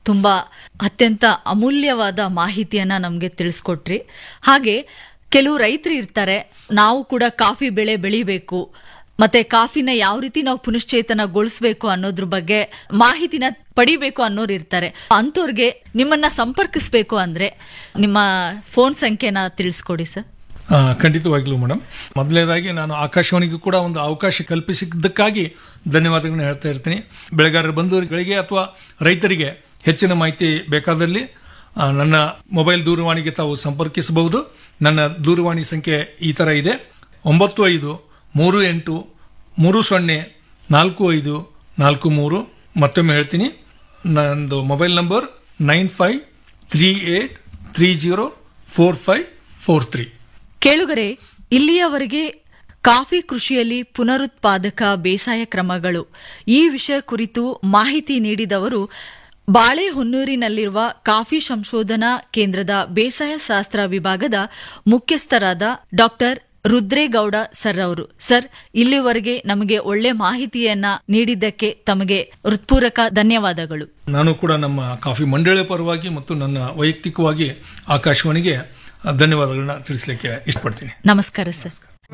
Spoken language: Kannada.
ತುಂಬಾ ಅತ್ಯಂತ ಅಮೂಲ್ಯವಾದ ಮಾಹಿತಿಯನ್ನ ನಮಗೆ ತಿಳಿಸ್ಕೊಟ್ರಿ ಹಾಗೆ ಕೆಲವು ರೈತರು ಇರ್ತಾರೆ ನಾವು ಕೂಡ ಕಾಫಿ ಬೆಳೆ ಬೆಳಿಬೇಕು ಮತ್ತೆ ಕಾಫಿನ ಯಾವ ರೀತಿ ನಾವು ಪುನಶ್ಚೇತನಗೊಳಿಸಬೇಕು ಅನ್ನೋದ್ರ ಬಗ್ಗೆ ಮಾಹಿತಿನ ಪಡಿಬೇಕು ಅನ್ನೋರು ಇರ್ತಾರೆ ಅಂಥವ್ರಿಗೆ ನಿಮ್ಮನ್ನ ಸಂಪರ್ಕಿಸಬೇಕು ಅಂದ್ರೆ ನಿಮ್ಮ ಫೋನ್ ಸಂಖ್ಯೆನ ತಿಳಿಸ್ಕೊಡಿ ಸರ್ ಆ, ಖಂಡಿತವಾಗ್ಲೂ ಮೇಡಮ್ ಮೊದಲನೇದಾಗಿ ನಾನು ಆಕಾಶವಾಣಿಗೂ ಕೂಡ ಒಂದು ಅವಕಾಶ ಕಲ್ಪಿಸಿದ್ದಕ್ಕಾಗಿ ಧನ್ಯವಾದಗಳನ್ನ ಹೇಳ್ತಾ ಇರ್ತೀನಿ ಬೆಳೆಗಾರರ ಬಂಧುಗಳಿಗೆ ಅಥವಾ ರೈತರಿಗೆ ಹೆಚ್ಚಿನ ಮಾಹಿತಿ ಬೇಕಾದಲ್ಲಿ ಆ, ನನ್ನ ಮೊಬೈಲ್ ದೂರವಾಣಿಗೆ ತಾವು ಸಂಪರ್ಕಿಸಬಹುದು ನನ್ನ ದೂರವಾಣಿ ಸಂಖ್ಯೆ ಈ ಥರ ಇದೆ ಒಂಬತ್ತು ಐದು ಮೂರು ಎಂಟು ಮೂರು ಸೊನ್ನೆ ನಾಲ್ಕು ಐದು ನಾಲ್ಕು ಮೂರು ಮತ್ತೊಮ್ಮೆ ಹೇಳ್ತೀನಿ ನಂದು mobile number nine five three eight three zero four five four three ಕೇಳುಗರೆ ಇಲ್ಲಿಯವರೆಗೆ ಕಾಫಿ ಕೃಷಿಯಲ್ಲಿ ಪುನರುತ್ಪಾದಕ ಬೇಸಾಯ ಕ್ರಮಗಳು ಈ ವಿಷಯ ಕುರಿತು ಮಾಹಿತಿ ನೀಡಿದವರು ಬಾಳೆಹೊನ್ನೂರಿನಲ್ಲಿರುವ ಕಾಫಿ ಸಂಶೋಧನಾ ಕೇಂದ್ರದ ಬೇಸಾಯ ಶಾಸ್ತ್ರ ವಿಭಾಗದ ಮುಖ್ಯಸ್ಥರಾದ ಡಾಕ್ಟರ್ ರುದ್ರೇಗೌಡ ಸರ್ ಅವರು ಸರ್ ಇಲ್ಲಿವರೆಗೆ ನಮಗೆ ಒಳ್ಳೆ ಮಾಹಿತಿಯನ್ನ ನೀಡಿದ್ದಕ್ಕೆ ತಮಗೆ ಹೃತ್ಪೂರ್ವಕ ಧನ್ಯವಾದಗಳು ನಾನು ಕೂಡ ನಮ್ಮ ಕಾಫಿ ಮಂಡಳಿಯ ಪರವಾಗಿ ಮತ್ತು ನನ್ನ ವೈಯಕ್ತಿಕವಾಗಿ ಆಕಾಶವಾಣಿಗೆ ಧನ್ಯವಾದಗಳನ್ನ ತಿಳಿಸಲಿಕ್ಕೆ ಇಷ್ಟಪಡ್ತೀನಿ ನಮಸ್ಕಾರ ಸರ್